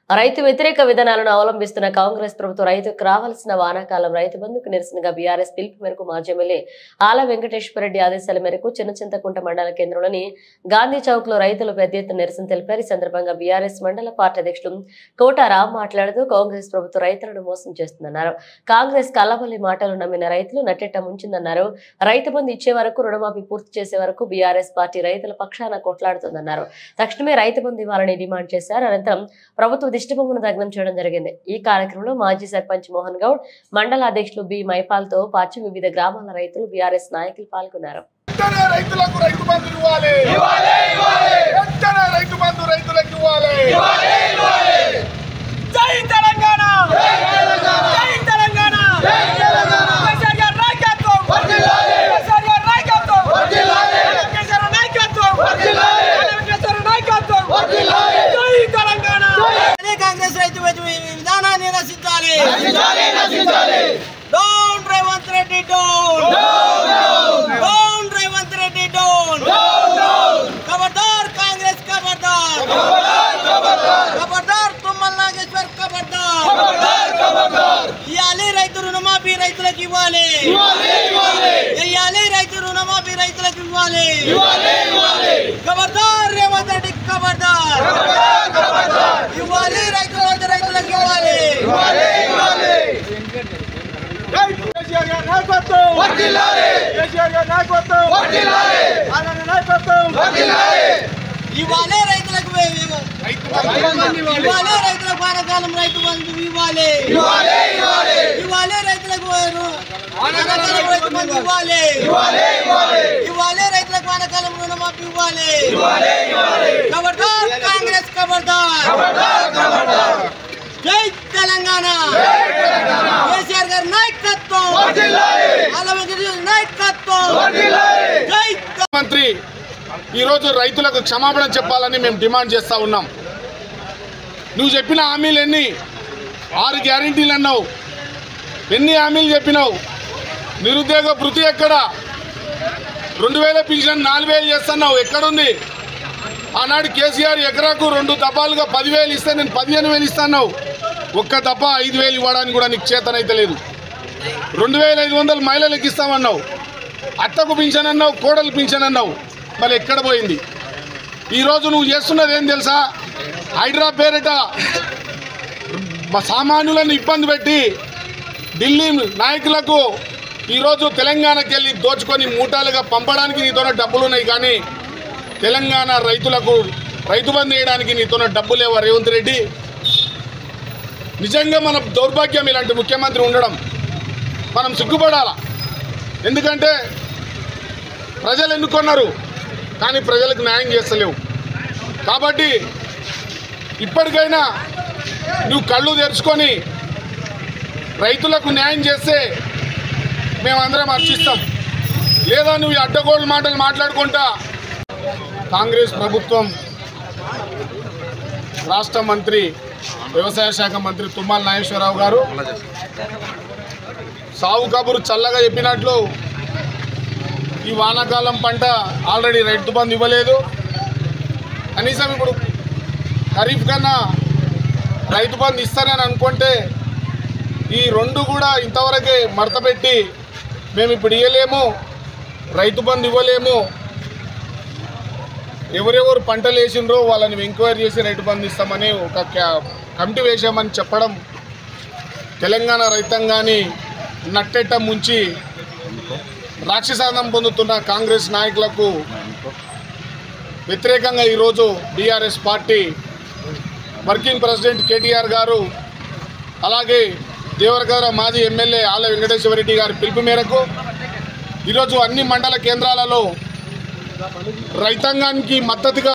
రైతు వ్యతిరేక విధానాలను అవలంబిస్తున్న కాంగ్రెస్ ప్రభుత్వం రైతుకు రావాల్సిన వానాకాలం రైతు బంధుకు నిరసనగా బీఆర్ఎస్ పిలుపు మేరకు మాజీ ఎమ్మెల్యే ఆల వెంకటేశ్వరరెడ్డి ఆదేశాల మేరకు చిన్నచింతకుంట మండల కేంద్రంలోని గాంధీ చౌక్ లో రైతులు పెద్ద ఎత్తున నిరసన తెలిపారు ఈ సందర్భంగా బీఆర్ఎస్ మండల పార్టీ అధ్యక్షుడు కోటారాం మాట్లాడుతూ కాంగ్రెస్ ప్రభుత్వం రైతులను మోసం చేస్తుందన్నారు కాంగ్రెస్ కల్లబల్లి మాటలు నమ్మిన రైతులు నట్టెట్ట ముంచిందన్నారు రైతు బంధు ఇచ్చే వరకు రుణమాఫీ పూర్తి చేసే వరకు బీఆర్ఎస్ పార్టీ రైతుల పక్షాన కొట్లాడుతుందన్నారు తక్షణమే రైతు బంధు ఇవ్వాలని డిమాండ్ చేశారు అనంతరం ప్రభుత్వ దిష్టిబొమ్మను దగ్నం చేయడం జరిగింది ఈ కార్యక్రమంలో మాజీ సర్పంచ్ మోహన్ గౌడ్ మండల అధ్యక్షులు బి మైపాల్తో పాటు వివిధ గ్రామాల రైతులు బీఆర్ఎస్ నాయకులు పాల్గొన్నారు వెంటనే రైతులకు రైతు బంధు ఇవ్వాలి వెంటనే రైతు బంధు రైతులకు ఇవ్వాలి జై తెలంగాణ జై తెలంగాణ కేసీఆర్ గారి నాయకత్వం కేసీఆర్ గారి నాయకత్వం కేసీఆర్ నాయకత్వం కేసీఆర్ నాయకత్వం జై తెలంగాణ అదే కాంగ్రెస్ రైతు బంధు విధానాన్ని నశించాలి down Revanth Reddy down down Revanth Reddy down ఖబర్దార్ కాంగ్రెస్ ఖబర్దార్ ఖబర్దార్ తుమ్మల నాగేశ్వర్ ఖబర్దార్ ఇవ్వాలి రైతు రుణమాఫీ రైతులకు ఇవ్వాలి ఇవ్వాలి రైతు రుణమాఫీ రైతులకు ఇవ్వాలి ఖబర్దార్ రేవంత్ రెడ్డి ఖబర్దార్ ఇవ్వాలి రైతు రైతులకు ఇవ్వాలి కేసీఆర్ గారి నాయకత్వం కేసీఆర్ గారి నాయకత్వం ఆయన నాయకత్వం ఇవ్వాలి రైతులకు రైతు బంధు ఇవ్వాలి. ఇవ్వాలి రైతులకు వానకాలం రైతు బంధు ఇవ్వాలి ఇవ్వాలి రైతులకు వానకాలం రైతు బంధు ఇవ్వాలి ఇవ్వాలి రైతులకు వానకాలం రుణమాఫీ ఇవ్వాలి ఖబర్దార్ కాంగ్రెస్ ఖబర్దార్ జై తెలంగాణ కేసీఆర్ గారి నాయకత్వం ఆల వెంకటేశ్వర నాయకత్వం జై తె- మంత్రి ఈరోజు రైతులకు క్షమాపణ చెప్పాలని మేము డిమాండ్ చేస్తా ఉన్నాం నువ్వు చెప్పిన హామీలు ఎన్ని ఆరు గ్యారంటీలు అన్నావు ఎన్ని హామీలు చెప్పినావు నిరుద్యోగ భృతి ఎక్కడ రెండు వేల పింఛన్ నాలుగు వేలు చేస్తున్నావు ఎక్కడుంది ఆనాడు కేసీఆర్ ఎకరాకు రెండు దఫాలుగా పదివేలు ఇస్తే నేను పదిహేను వేలు ఇస్తాను ఒక్క దఫ ఐదు వేలు ఇవ్వడానికి కూడా నీకు చేతనైతే లేదు రెండు వేల ఐదు వందలు మహిళలకు ఇస్తామన్నావు అత్తకు పింఛన్ అన్నావు కోడలు పింఛన్ అన్నావు మరి ఎక్కడ పోయింది ఈరోజు నువ్వు చేస్తున్నది ఏం తెలుసా హైడ్రా పేరిట మా సామాన్యులను ఇబ్బంది పెట్టి ఢిల్లీ నాయకులకు ఈరోజు తెలంగాణకి వెళ్ళి దోచుకొని మూటాలుగా పంపడానికి నీతోనే డబ్బులు ఉన్నాయి కానీ తెలంగాణ రైతులకు రైతు బంధు వేయడానికి నీతోనే డబ్బు లేవా రేవంత్ రెడ్డి నిజంగా మన దౌర్భాగ్యం ఇలాంటి ముఖ్యమంత్రి ఉండడం మనం సిగ్గుపడాలా ఎందుకంటే ప్రజలు ఎన్నుకున్నారు కానీ ప్రజలకు న్యాయం చేస్తలేవు కాబట్టి ఇప్పటికైనా నువ్వు కళ్ళు తెరుచుకొని రైతులకు న్యాయం చేస్తే మేమందరం అర్చిస్తాం లేదా నువ్వు ఈ అడ్డగోళ్ళ మాటలు మాట్లాడుకుంటా కాంగ్రెస్ ప్రభుత్వం రాష్ట్ర మంత్రి వ్యవసాయ శాఖ మంత్రి తుమ్మల నాగేశ్వరరావు గారు సాగు కబురు చల్లగా చెప్పినట్లు ఈ వానాకాలం పంట ఆల్రెడీ రైతు బంధు ఇవ్వలేదు కనీసం ఇప్పుడు ఖరీఫ్ కన్నా రైతు బంధు ఇస్తానని అనుకుంటే ఈ రెండు కూడా ఇంతవరకే మడతపెట్టి మేము ఇప్పుడు ఇవ్వలేము రైతు బంధు ఇవ్వలేము ఎవరెవరు పంటలు వేసిండ్రో వాళ్ళని ఎంక్వైరీ చేసి రైతు బంధు ఇస్తామని ఒక క్యా- కమిటీ వేసామని చెప్పడం తెలంగాణ రైతాంగాన్ని నట్టెట్ట ముంచి రాక్షసాంతం పొందుతున్న కాంగ్రెస్ నాయకులకు వ్యతిరేకంగా ఈరోజు BRS party working president KTR గారు అలాగే దేవరగౌడ మాజీ ఎమ్మెల్యే ఆల వెంకటేశ్వరరెడ్డి గారి పిలుపు మేరకు ఈరోజు అన్ని మండల కేంద్రాలలో రైతాంగానికి మద్దతుగా